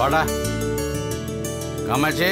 வாடா காமாட்சி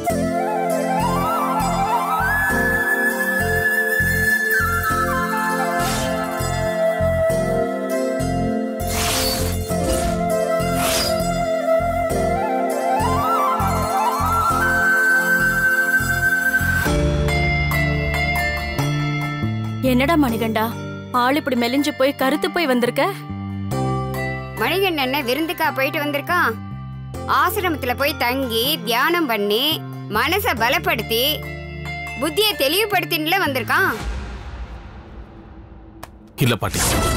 என்னடா மணிகண்டா ஆள் இப்படி மெலிஞ்சு போய் கருத்து போய் வந்திருக்க மணிகண்டன் விருந்துக்கா போயிட்டு வந்திருக்கான் ஆசிரமத்துல போய் தங்கி தியானம் பண்ணி மனச பலப்படுத்தி புத்திய தெளிவுபடுத்தின்ல வந்திருக்கான் இல்ல பாட்டி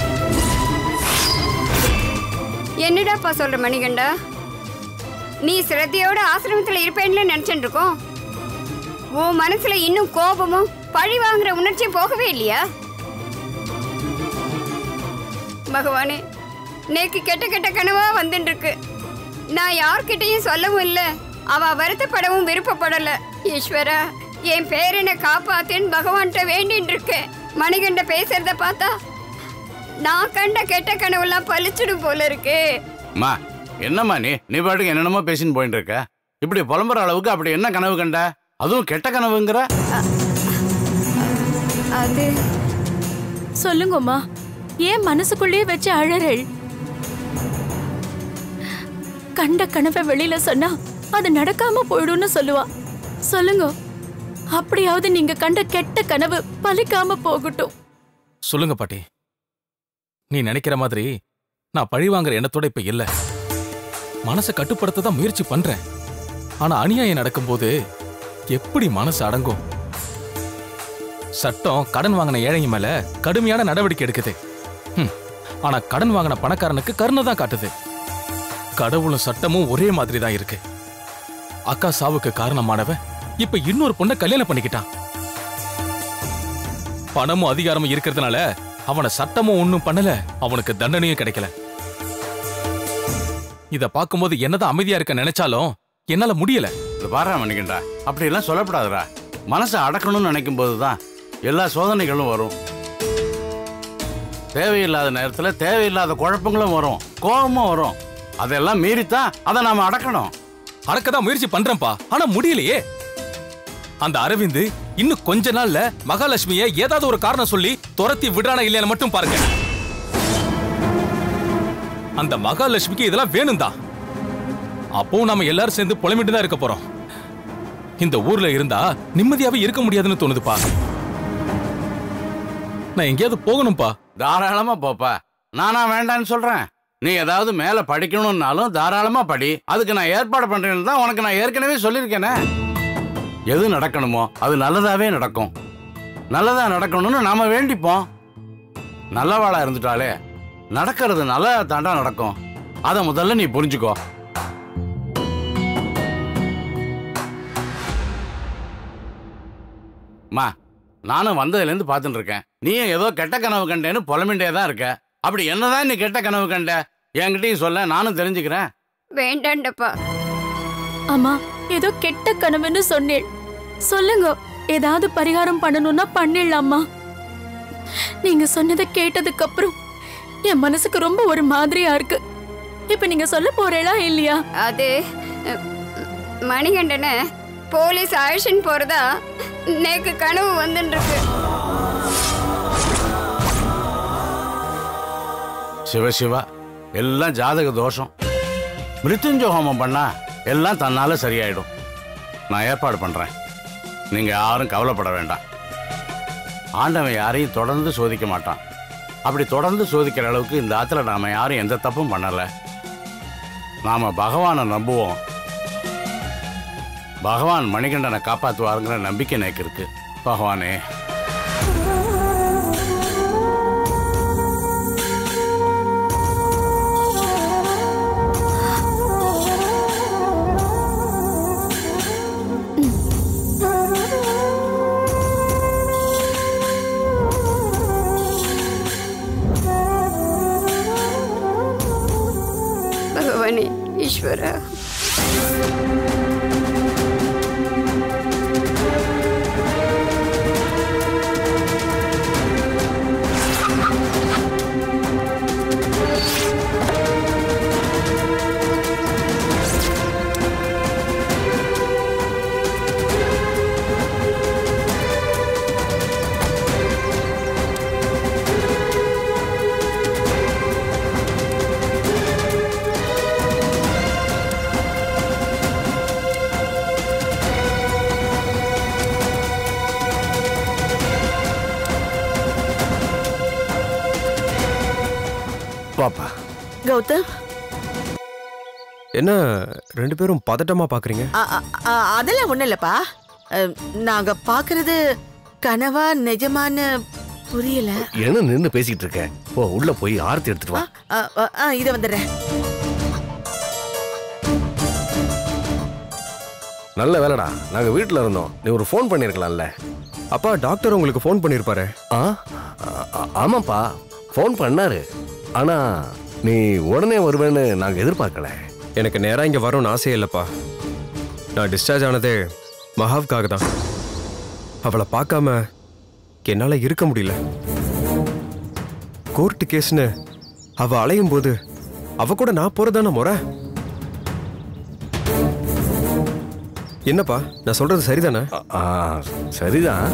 என்னடாப்பா சொல்ற மணிகண்டா நீ சிரத்தையோட ஆசிரமத்துல இருப்பேன்னு நினைச்சுட்டு இருக்கோம் உன் மனசுல இன்னும் கோபமும் பழி வாங்குற உணர்ச்சியும் போகவே இல்லையா பகவானே நேக்கு கெட்ட கெட்ட கனவா வந்துட்டு இருக்கு நான் யார்கிட்டயும் சொல்லவும் இல்ல அவ வருத்தப்படவும் விருப்பப்படல ஈஸ்வரா என் பேரனை காப்பாத்துன்னு பகவான்கிட்ட வேண்டின்னு இருக்கேன் மணிகண்ட பேசுறத பார்த்தா நான் கண்ட கெட்ட கனவெல்லாம் பளிச்சிடும் போல இருக்கு அம்மா என்னம்மா நீ நீ பாட்டுக்கு என்னென்னமோ பேசின்னு போயிட்டு இருக்க இப்படி புலம்புற அளவுக்கு அப்படி என்ன கனவு கண்ட அதுவும் கெட்ட கனவுங்கிற அது சொல்லுங்கம்மா ஏன் மனசுக்குள்ளேயே வச்சு அழறள் கண்ட கனவை வெளியில சொன்னா அது நடக்காம போயிடும்னு சொல்லுவா சொல்லுங்க அப்படியாவது நீங்க கண்ட கெட்ட கனவு பலிக்காம போகட்டும் சொல்லுங்க பாட்டி நீ நினைக்கிற மாதிரி நான் பழி வாங்குற எண்ணத்தோட இப்ப இல்ல மனசை கட்டுப்படுத்த தான் முயற்சி பண்றேன் ஆனா அநியாயம் நடக்கும்போது எப்படி மனசு அடங்கும் சட்டம் கடன் வாங்கின ஏழைங்க மேல கடுமையான நடவடிக்கை எடுக்குது ஹம், ஆனா கடன் வாங்கின பணக்காரனுக்கு கருணை தான் காட்டுது கடவுளும் சட்டமும் ஒரே மாதிரி தான் இருக்கு அக்கா சாவுக்கு காரணமானவன் இப்ப இன்னொரு பொண்ணை கல்யாணம் பண்ணிக்கிட்டான் பணமும் அதிகாரமும் இருக்கிறதுனால அவன சட்டமும் ஒண்ணும் பண்ணல அவனுக்கு தண்டனையும் கிடைக்கல இத பார்க்கும்போது என்னதான் அமைதியா இருக்க நினைச்சாலும் என்னால முடியல இது பாரா மணிகண்டா அப்படி எல்லாம் சொல்லப்படாதுடா மனசை அடக்கணும்னு நினைக்கும் போதுதான் எல்லா சோதனைகளும் வரும் தேவையில்லாத நேரத்துல தேவையில்லாத குழப்பங்களும் வரும் கோபமும் வரும் அதெல்லாம் மீறித்தான் அதை நாம அடக்கணும் அடக்கதான் முயற்சி பண்றேன்ப்பா ஆனா முடியலையே அந்த அரவிந்த் இன்னும் கொஞ்ச நாள்ல மகாலட்சுமிய ஏதாவது ஒரு காரணம் சொல்லி துரத்தி விடுறானா இல்லையான்னு மட்டும் பாருங்க அந்த மகாலட்சுமிக்கு இதெல்லாம் வேணும் தான் அப்போ நாம எல்லாரும் சேர்ந்து புலம்பிட்டு தான் இருக்க போறோம் இந்த ஊர்ல இருந்தா நிம்மதியாவே இருக்க முடியாதுன்னு தோணுதுப்பா நான் எங்கேயாவது போகணும்ப்பா தாராளமா போப்பா நானா வேண்டான்னு சொல்றேன் நீ ஏதாவது மேல படிக்கணும்னாலும் தாராளமா படி அதுக்கு நான் ஏற்பாடு பண்றேன்னு தான் உனக்கு நான் ஏற்கனவே சொல்லியிருக்கேனே எது நடக்கணுமோ அது நல்லதாவே நடக்கும் நல்லதா நடக்கணும்னு நாம வேண்டிப்போம் நல்லவாளா இருந்துட்டாலே நடக்கிறது நல்லதா தாண்டா நடக்கும் அதை முதல்ல நீ புரிஞ்சுக்கோ மா நானும் வந்ததுலேருந்து பார்த்துட்டு இருக்கேன் நீயும் ஏதோ கெட்ட கனவு கண்டேன்னு புலம்பிண்டே தான் இருக்க அப்படி என்னதான் நீ கெட்ட கனவு கண்ட என்கிட்டயும் சொல்ல நானும் தெரிஞ்சுக்கிறேன் வேண்டாண்டப்பா ஆமா ஏதோ கெட்ட கனவுன்னு சொன்னேன் சொல்லுங்க ஏதாவது பரிகாரம் பண்ணணும்னா பண்ணிடலாமா நீங்க சொன்னதை கேட்டதுக்கு அப்புறம் என் மனசுக்கு ரொம்ப ஒரு மாதிரியா இருக்கு இப்ப நீங்க சொல்ல போறேளா இல்லையா அது அஹ், மணிகண்டனை போலீஸ் அழைச்சின்னு போறதா நேக்கு கனவு வந்துட்டு இருக்கு சிவ சிவா எல்லாம் ஜாதக தோஷம் மிருத்யுஞ்சய ஹோமம் பண்ணா எல்லாம் தன்னால சரியாயிடும் நான் ஏற்பாடு பண்றேன் நீங்க யாரும் கவலைப்பட வேண்டாம் ஆண்டவன் யாரையும் தொடர்ந்து சோதிக்க மாட்டான் அப்படி தொடர்ந்து சோதிக்கிற அளவுக்கு இந்த ஆத்துல நாம யாரும் எந்த தப்பும் பண்ணல நாம பகவானை நம்புவோம் பகவான் மணிகண்டனை காப்பாத்துவாருங்கிற நம்பிக்கை எனக்கு இருக்கு பகவானே பகவானே ஈஸ்வரா வாப்பா கௌதம் என்ன ரெண்டு பேரும் பதட்டமா பாக்குறீங்க அ- அ- அ- அதெல்லாம் ஒண்ணும் இல்லப்பா அ, நாங்க பாக்குறது கனவா நிஜமான்னு புரியல என்ன நின்னு பேசிக்கிட்டு இருக்க ஓ உள்ள போய் ஆரத்தி எடுத்துட்டு வா அ, அ, அ, இத வந்துடுறேன் நல்ல வேலைடா நாங்க வீட்ல இருந்தோம் நீ ஒரு ஃபோன் பண்ணிருக்கலாம்ல அப்பா டாக்டர் உங்களுக்கு ஃபோன் பண்ணிருப்பாரு ஆ ஆ- ஆ- ஆமாப்பா ஃபோன் பண்ணாரு ஆனா நீ உடனே வருவேன்னு நாங்க எதிர்பார்க்கல எனக்கு நேரா இங்க வரணும்னு ஆசையே இல்லப்பா நான் டிஸ்சார்ஜ் ஆனதே மகாவுக்காக தான் அவளை பார்க்காம என்னால இருக்க முடியல கோர்ட்டு கேஸ்னு அவ அலையும் போது அவ கூட நான் போறதான முறை என்னப்பா நான் சொல்றது சரிதானே ஆ, ஆ, சரிதான்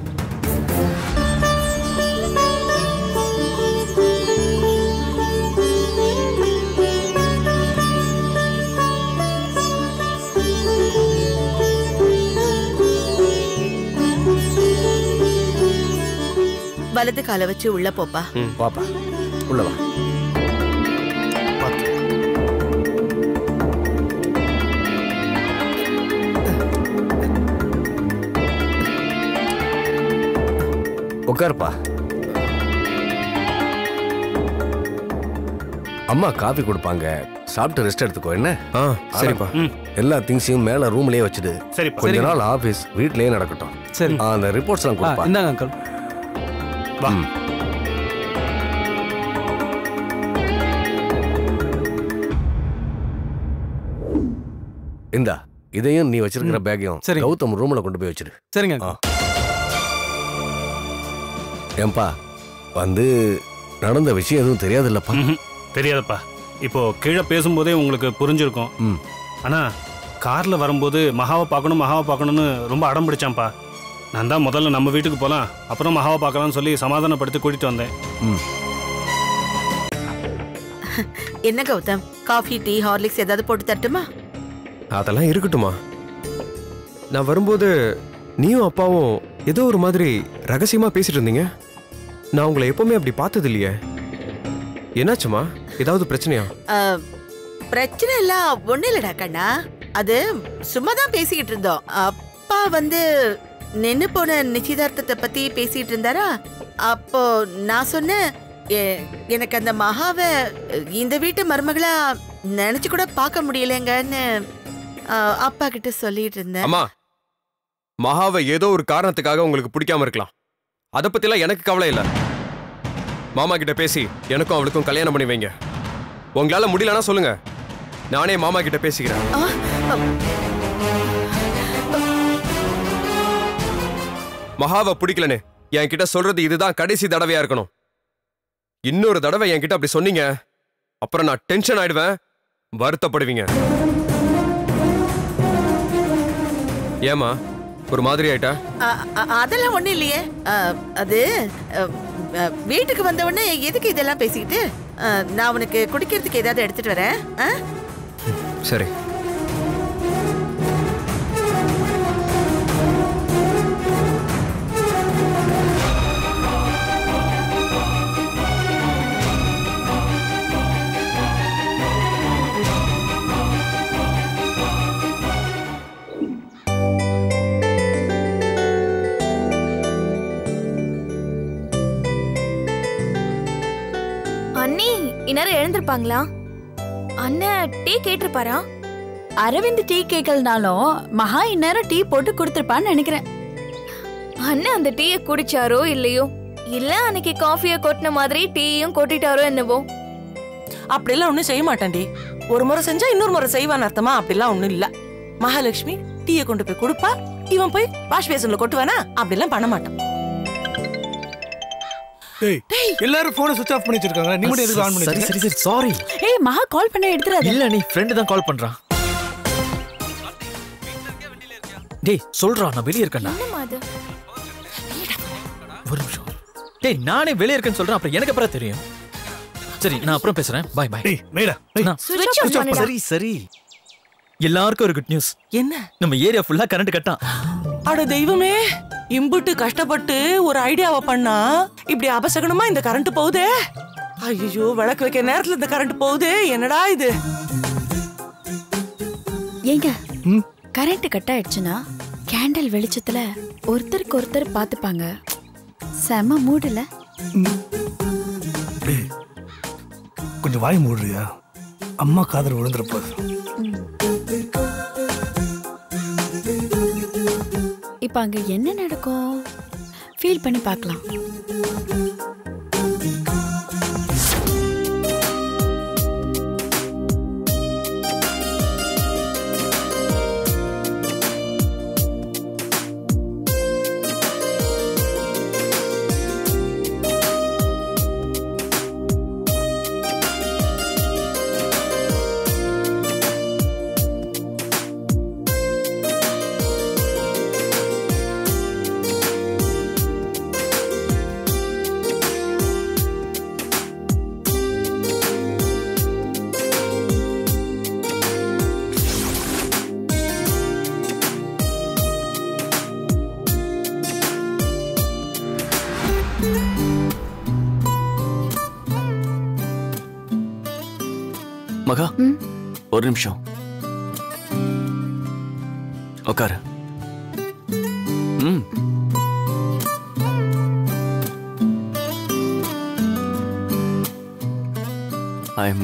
வலது காலை வச்சு உள்ள போப்பா வாப்பா உள்ள வா உட்காருப்பா அம்மா காபி கொடுப்பாங்க சாப்பிட்டு ரெஸ்ட் எடுத்துக்கோ என்ன ஆ சரிப்பா எல்லா திங்ஸையும் மேல ரூம்லயே வச்சுடு சரிப்பா. கொஞ்ச நாள் ஆபீஸ் வீட்லயே நடக்கட்டும் சரி ஆ, அந்த ரிப்போர்ட்ஸ் எல்லாம் ஆ, கொடுப்பா இந்தாங்க அங்கிள் வா ம். இந்தா இதையும் நீ வச்சிருக்கிற பேக்கையும் சரி. கௌதம் ரூம்ல கொண்டு போய் வச்சிரு சரிங்க ஆ. uncle. ஏன்பா வந்து நடந்த விஷயம் எதுவும் தெரியாதுல்லப்பா ம்ஹும். தெரியாதப்பா இப்போ கீழே பேசும்போதே உங்களுக்கு புரிஞ்சிருக்கும் ம் ஆனா கார்ல வரும்போது மகாவை பார்க்கணும் மகாவை பார்க்கணும்னு ரொம்ப அடம் பிடிச்சான்ப்பா நான் தான் முதல்ல நம்ம வீட்டுக்கு போலாம் அப்புறம் மகாவை பார்க்கலாம்னு சொல்லி சமாதானப்படுத்தி கூட்டிட்டு வந்தேன் ம் என்ன கௌதம் காஃபி டீ ஹார்லிக்ஸ் ஏதாவது போட்டு தரட்டுமா அதெல்லாம் இருக்கட்டுமா நான் வரும்போது நீயும் அப்பாவும் ஏதோ ஒரு மாதிரி ரகசியமா பேசிட்டு இருந்தீங்க நான் உங்களை எப்பவுமே அப்படி பார்த்தது இல்லையே என்னாச்சுமா ஏதாவது பிரச்சனையா அ, பிரச்சனை எல்லாம் ஒண்ணு இல்லடா கண்ணா அது சும்மா தான் பேசிக்கிட்டு இருந்தோம் அப்பா வந்து நின்னு போன நிச்சயதார்த்தத்தை பத்தி பேசிட்டு இருந்தாரா அப்போ நான் சொன்னேன் "எ- எனக்கு அந்த மகாவை இந்த வீட்டு மருமகளா நினைச்சு கூட பார்க்க முடியலங்கன்னு அ, அப்பா கிட்ட சொல்லிட்டு இருந்தேன் அம்மா மகாவை ஏதோ ஒரு காரணத்துக்காக உங்களுக்கு பிடிக்காம இருக்கலாம் அதை பத்திலாம் எனக்கு கவலை இல்லை மாமா கிட்ட பேசி எனக்கும் அவளுக்கும் கல்யாணம் பண்ணி வைங்க உங்களால முடியலன்னா சொல்லுங்க நானே மாமா கிட்ட பேசிக்கிறேன் ஆ, அ, மகாவை பிடிக்கலன்னு என்கிட்ட சொல்றது இதுதான் கடைசி தடவையா இருக்கணும் இன்னொரு தடவை என்கிட்ட அப்படி சொன்னீங்க அப்புறம் நான் டென்ஷன் ஆயிடுவேன் வருத்தப்படுவீங்க ஏமா ஒரு மாதிரி ஆயிட்டா அ, அ, அதெல்லாம் ஒண்ணும் இல்லையே அ, அது அ, அ, வீட்டுக்கு வந்த உடனே எதுக்கு இதெல்லாம் பேசிக்கிட்டு அ, நான் உனக்கு குடிக்கிறதுக்கு ஏதாவது எடுத்துட்டு வரேன் ஆ? சரி அண்ணி இந்நேரம் எழுந்திருப்பாங்களா அண்ணன் டீ கேட்டிருப்பாரா அரவிந்த் டீ கேட்கலனாலும் மகா இந்நேரம் டீ போட்டு கொடுத்துருப்பான்னு நினைக்கிறேன் அண்ணன் அந்த டீயை குடிச்சாரோ இல்லையோ இல்ல அன்னைக்கு காஃபியை கொட்டின மாதிரி டீயும் கொட்டிட்டாரோ என்னவோ அப்படிலாம் ஒண்ணும் செய்ய மாட்டான்டி ஒரு முறை செஞ்சா இன்னொரு முறை செய்வான் அர்த்தமா அப்படிலாம் ஒண்ணும் இல்ல மகாலட்சுமி டீயை கொண்டு போய் கொடுப்பா இவன் போய் வாஷ் பேசன்ல கொட்டுவானா அப்படிலாம் பண்ண மாட்டான் டேய் எல்லாரும் போனை சுவிட்ச் ஆஃப் பண்ணி வச்சிருக்காங்க நீ மட்டும் எதுக்கு ஆன் பண்ணி சரி வச்சிருக்க? சரி சரி சாரி ஏய் மகா கால் பண்ண எடுத்துறாத இல்ல நீ ஃப்ரெண்டு தான் கால் பண்றான் டேய் சொல்றா நான் வெளிய இருக்கேன்டா என்னம்மா அது ஒரு நிமிஷம் டேய் நானே வெளிய இருக்கேன்னு சொல்றேன் அப்புறம் எனக்கு அப்புறம் தெரியும் சரி நான் அப்புறம் பேசுறேன் பை பை டேய் மேடா நான் Switch off பண்ணுடா. சரி சரி எல்லாருக்கும் ஒரு குட் நியூஸ் என்ன நம்ம ஏரியா ஃபுல்லா கரண்ட் கட்டான் அட தெய்வமே இம்புட்டு கஷ்டப்பட்டு ஒரு ஐடியாவை பண்ணா இப்படி அபசகனமா இந்த கரண்ட் போகுதே ஐயோ விளக்கு வைக்க நேரத்துல இந்த கரண்ட் போகுதே என்னடா இது ஏங்க கரண்ட் கட் ஆயிடுச்சுன்னா கேண்டில் வெளிச்சத்துல ஒருத்தருக்கு ஒருத்தர் பார்த்துப்பாங்க செம மூடுல டேய் கொஞ்சம் வாய் மூடுறியா அம்மா காதல் விழுந்துருப்போது இப்போ அங்க என்ன நடக்கும் ஃபீல் பண்ணி பார்க்கலாம் மகா ஒரு நிமிஷம் உட்காரு hmm I'm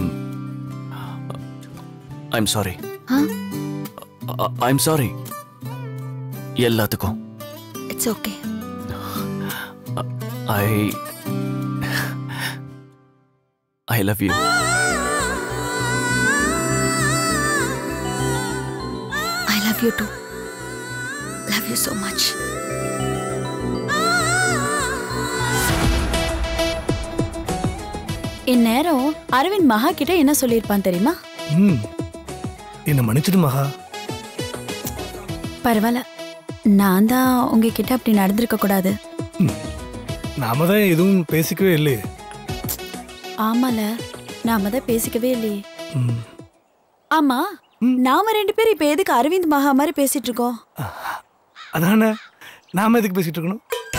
I'm sorry I'm sorry எல்லாத்துக்கும் it's okay I I love you I love you too love you so much இந்நேரம் அரவிந்த் மகா கிட்ட என்ன சொல்லியிருப்பான் தெரியுமா ம் என்னை மன்னிச்சிடு மகா பரவாயில்ல நான் தான் உங்ககிட்ட அப்படி நடந்திருக்க கூடாது நாம தான் எதுவும் பேசிக்கவே இல்லையே ஆமால நாம தான் பேசிக்கவே இல்லையே ம். ஆமா நாம ரெண்டு பேரும் இப்ப எதுக்கு அரவிந்த் மகா மாதிரி பேசிட்டு இருக்கோம் அதானே நாம எதுக்கு பேசிட்டு இருக்கணும்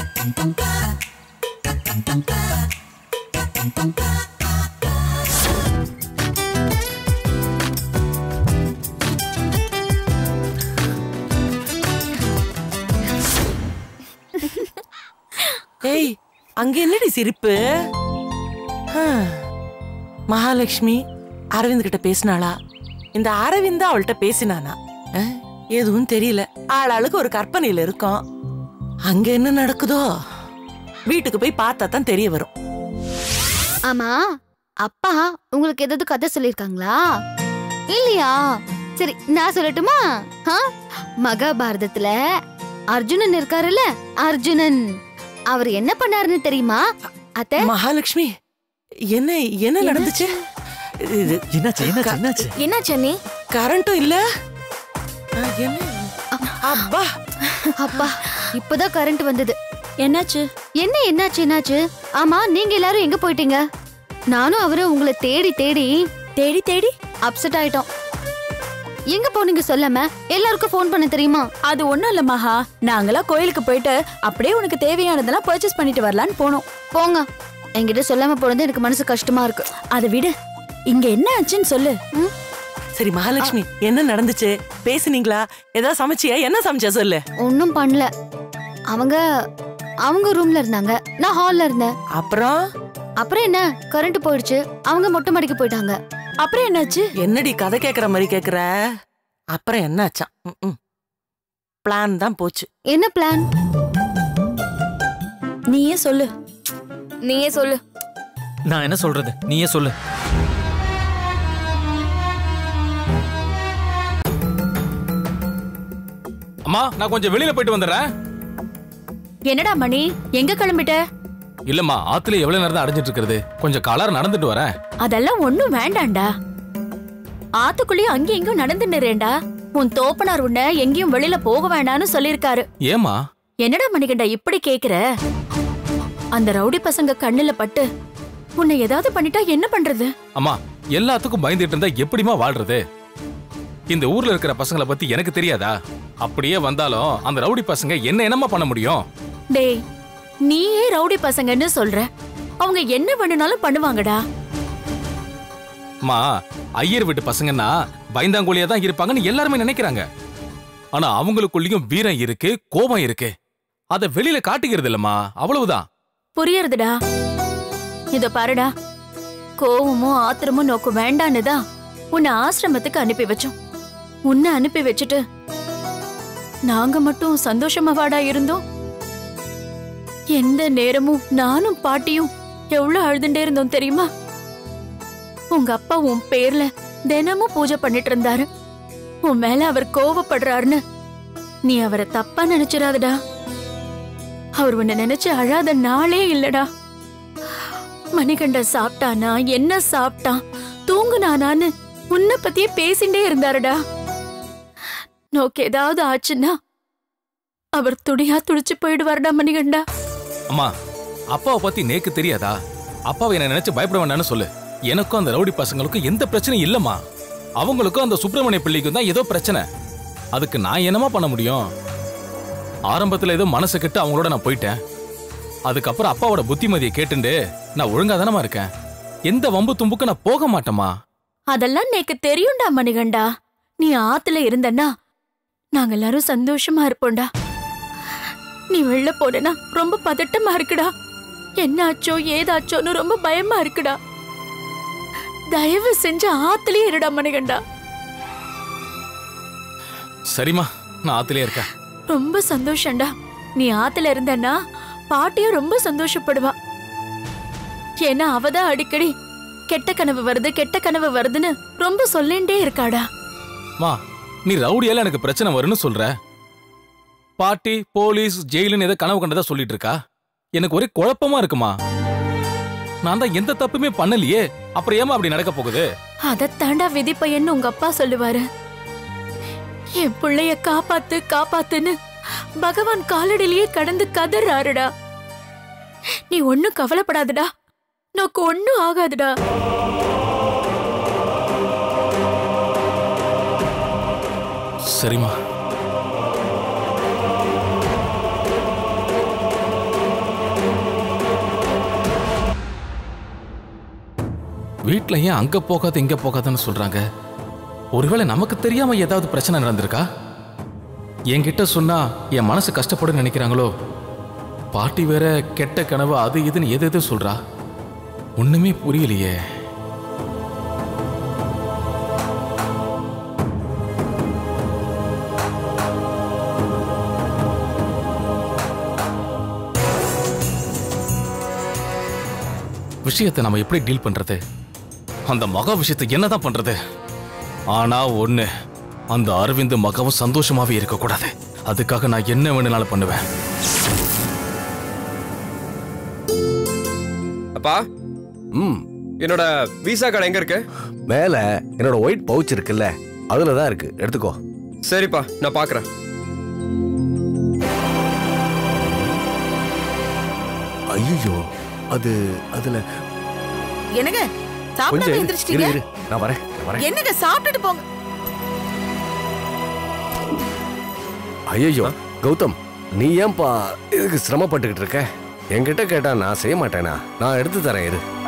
ஏய் அங்க என்னடி சிரிப்பு ஆ, மகாலட்சுமி அரவிந்த் கிட்ட பேசினாளா இந்த அரவிந்த் அவள்கிட்ட பேசினானா ஆ, எதுவும் தெரியல ஆளாளுக்கு ஒரு கற்பனையில இருக்கோம் அங்க என்ன நடக்குதோ வீட்டுக்கு போய் பார்த்தா தான் தெரிய வரும் ஆமா அப்பா உங்களுக்கு ஏதாவது கதை சொல்லிருக்காங்களா இல்லையா சரி நான் சொல்லட்டுமா ஆ? மகாபாரதத்துல அர்ஜுனன் இருக்காருல்ல அர்ஜுனன் அவர் என்ன பண்ணாருன்னு தெரியுமா அத்தை மகாலட்சுமி என்ன என்ன நடந்துச்சு இது என்னாச்சு என்னாச்சு என்னாச்சு என்ன சென்னி கரண்ட்டும் இல்ல ஆ, என்ன அப்பா அப்பா இப்பதான் கரண்ட் வந்தது என்னாச்சு என்ன என்னாச்சு என்னாச்சு ஆமா நீங்க எல்லாரும் எங்க போயிட்டீங்க நானும் அவரும் உங்களை தேடி தேடி தேடி தேடி அப்செட் ஆயிட்டோம் எங்க போனீங்க சொல்லாம எல்லாருக்கும் ஃபோன் பண்ண தெரியுமா அது ஒண்ணும் இல்ல மகா நாங்களா கோயிலுக்கு போயிட்டு அப்படியே உனக்கு தேவையானதெல்லாம் பர்ச்சேஸ் பண்ணிட்டு வரலான்னு போனோம் போங்க என்கிட்ட சொல்லாம போனது எனக்கு மனசு கஷ்டமா இருக்கு அதை விடு இங்க என்ன ஆச்சுன்னு சொல்லு சரி மகாலட்சுமி என்ன நடந்துச்சு பேசுனீங்களா ஏதாவது சமைச்சியா என்ன சமைச்சா சொல்லு ஒன்னும் பண்ணல அவங்க அவங்க ரூம்ல இருந்தாங்க நான் ஹால்ல இருந்தேன் அப்புறம் அப்புறம் என்ன கரண்ட் போயிடுச்சு அவங்க மொட்டை மாடிக்கு போயிட்டாங்க அப்புறம் என்னாச்சு என்னடி கதை கேக்குற மாதிரி கேக்குற அப்புறம் என்னாச்சான் பிளான் தான் போச்சு என்ன பிளான் நீயே சொல்லு நீயே சொல்லு நான் என்ன சொல்றது நீயே சொல்லு அம்மா நான் கொஞ்சம் வெளியில போயிட்டு வந்துடுறேன் என்னடா மணி எங்க கிளம்பிட்ட இல்லம்மா ஆத்துல எவ்வளவு நேரம் தான் அடைஞ்சிட்டு இருக்கிறது கொஞ்சம் கலர் நடந்துட்டு வரேன் அதெல்லாம் ஒண்ணும் வேண்டாம்டா ஆத்துக்குள்ளேயும் அங்கேயும் இங்கேயும் நடந்து நிறேன்டா உன் தோப்பனார் உன்னை எங்கேயும் வெளியில போக வேண்டாம்னு சொல்லிருக்காரு ஏமா என்னடா மணிகண்டா இப்படி கேக்குற அந்த ரவுடி பசங்க கண்ணுல பட்டு உன்னை ஏதாவது பண்ணிட்டா என்ன பண்றது அம்மா எல்லாத்துக்கும் பயந்துட்டு இருந்தா எப்படிமா வாழ்றது இந்த ஊர்ல இருக்கிற பசங்களை பத்தி எனக்கு தெரியாதா அப்படியே வந்தாலும் அந்த ரவுடி பசங்க என்ன என்னமா பண்ண முடியும் டேய் நீயே ரவுடி பசங்கன்னு சொல்ற அவங்க என்ன வேணும்னாலும் பண்ணுவாங்கடா மா ஐயர் வீட்டு பசங்கன்னா பயந்தாங்கோலியா தான் இருப்பாங்கன்னு எல்லாருமே நினைக்கிறாங்க ஆனா அவங்களுக்குள்ளயும் வீரம் இருக்கு கோபம் இருக்கு அத வெளியில காட்டிக்கிறது இல்லம்மா அவ்வளவுதான் புரியறதுடா இத பாருடா கோவமும் ஆத்திரமும் நோக்கு வேண்டான்னுதான் உன்னை ஆசிரமத்துக்கு அனுப்பி வச்சோம் உன்னை அனுப்பி வச்சுட்டு நாங்க மட்டும் சந்தோஷமாவாடா இருந்தோம் எந்த நேரமும் நானும் பாட்டியும் எவ்வளவு அழுதுண்டே இருந்தோம் தெரியுமா உங்க அப்பா உன் பேர்ல தினமும் பூஜை பண்ணிட்டு இருந்தாரு உன் மேல அவர் கோவப்படுறாருன்னு நீ அவரை தப்பா நினைச்சிடாதடா அவர் உன்னை நினைச்சு அழாத நாளே இல்லடா மணிகண்ட சாப்பிட்டானா என்ன சாப்பிட்டான் தூங்குனானான்னு உன்னை பத்தியே பேசிண்டே இருந்தாருடா நோக்கு ஏதாவது ஆச்சுன்னா அவர் துடியா துடிச்சு போயிடுவாருடா மணிகண்டா அம்மா அப்பாவை பத்தி நேக்கு தெரியாதா அப்பாவை என்ன நினைச்சு பயப்பட வேண்டாம்னு சொல்லு எனக்கும் அந்த ரவுடி பசங்களுக்கும் எந்த பிரச்சனையும் இல்லம்மா அவங்களுக்கும் அந்த சுப்பிரமணிய பிள்ளைக்கும் தான் ஏதோ பிரச்சனை அதுக்கு நான் என்னமா பண்ண முடியும் ஆரம்பத்துல ஏதோ மனசு கெட்டு அவங்களோட நான் போயிட்டேன் அதுக்கப்புறம் அப்பாவோட புத்திமதியை கேட்டுண்டு நான் ஒழுங்கா தானமா இருக்கேன் எந்த வம்பு தும்புக்கு நான் போக மாட்டேமா அதெல்லாம் நேக்கு தெரியும்டா மணிகண்டா நீ ஆத்துல இருந்தன்னா நாங்க எல்லாரும் சந்தோஷமா இருப்போம்டா நீ வெளில போனேன்னா ரொம்ப பதட்டமா இருக்குடா என்ன ஆச்சோ ஏதாச்சோன்னு ரொம்ப பயமா இருக்குடா தயவு செஞ்சு ஆத்துலயே இருடா மணிகண்டா சரிம்மா நான் ஆத்திலே இருக்கேன் ரொம்ப சந்தோஷம்டா நீ ஆத்துல இருந்தன்னா பாட்டியும் ரொம்ப சந்தோஷப்படுவா ஏன்னா அவதான் அடிக்கடி கெட்ட கனவு வருது கெட்ட கனவு வருதுன்னு ரொம்ப சொல்லிண்டே இருக்காடா மா நீ ரவுடியால எனக்கு பிரச்சனை வரும்னு சொல்ற பாட்டி போலீஸ் ஜெயிலுன்னு ஏதோ கனவு கண்டதா சொல்லிட்டு இருக்கா எனக்கு ஒரே குழப்பமா இருக்குமா நான் தான் எந்த தப்புமே பண்ணலையே அப்புறம் ஏமா அப்படி நடக்க போகுது அதத்தாண்டா விதி பையன்னு உங்க அப்பா சொல்லுவாரு என் பிள்ளைய காப்பாத்து காப்பாத்துன்னு பகவான் காலடியிலேயே கடந்து கதறாருடா நீ ஒண்ணும் கவலைப்படாதடா நோக்கு ஒண்ணும் ஆகாதுடா சரிம்மா வீட்ல ஏன் அங்க போகாத இங்க போகாதன்னு சொல்றாங்க ஒருவேளை நமக்கு தெரியாம ஏதாவது பிரச்சனை நடந்திருக்கா என்கிட்ட சொன்னா என் மனசு கஷ்டப்படும் நினைக்கிறாங்களோ பாட்டி வேற கெட்ட கனவு அது இதுன்னு எது எது சொல்றா ஒண்ணுமே புரியலையே விஷயத்தை நம்ம எப்படி டீல் பண்றது அந்த மகா விஷயத்தை என்னதான் பண்றது ஆனா ஒண்ணு அந்த அரவிந்த் மகவும் சந்தோஷமாவே இருக்கக்கூடாது அதுக்காக நான் என்ன வேணும்னாலும் பண்ணுவேன் அப்பா ம் என்னோட விசா கார்டு எங்க இருக்கு மேல என்னோட ஒயிட் பவுச் இருக்குல்ல அதுல தான் இருக்கு எடுத்துக்கோ சரிப்பா நான் பாக்குறேன் ஐயோ அது அதுல என்னங்க சாப்பிடாம கொஞ்சம் இரு, எந்திரிச்சிட்டீங்க இரு, இரு. நான் வரேன் நான் வரேன் என்னங்க சாப்பிட்டுட்டு போங்க ஐயோ கௌதம் நீ ஏன்பா இதுக்கு சிரமப்பட்டுக்கிட்டு இருக்க என்கிட்ட கேட்டா நான் செய்ய மாட்டேனா நான் எடுத்து தரேன் இரு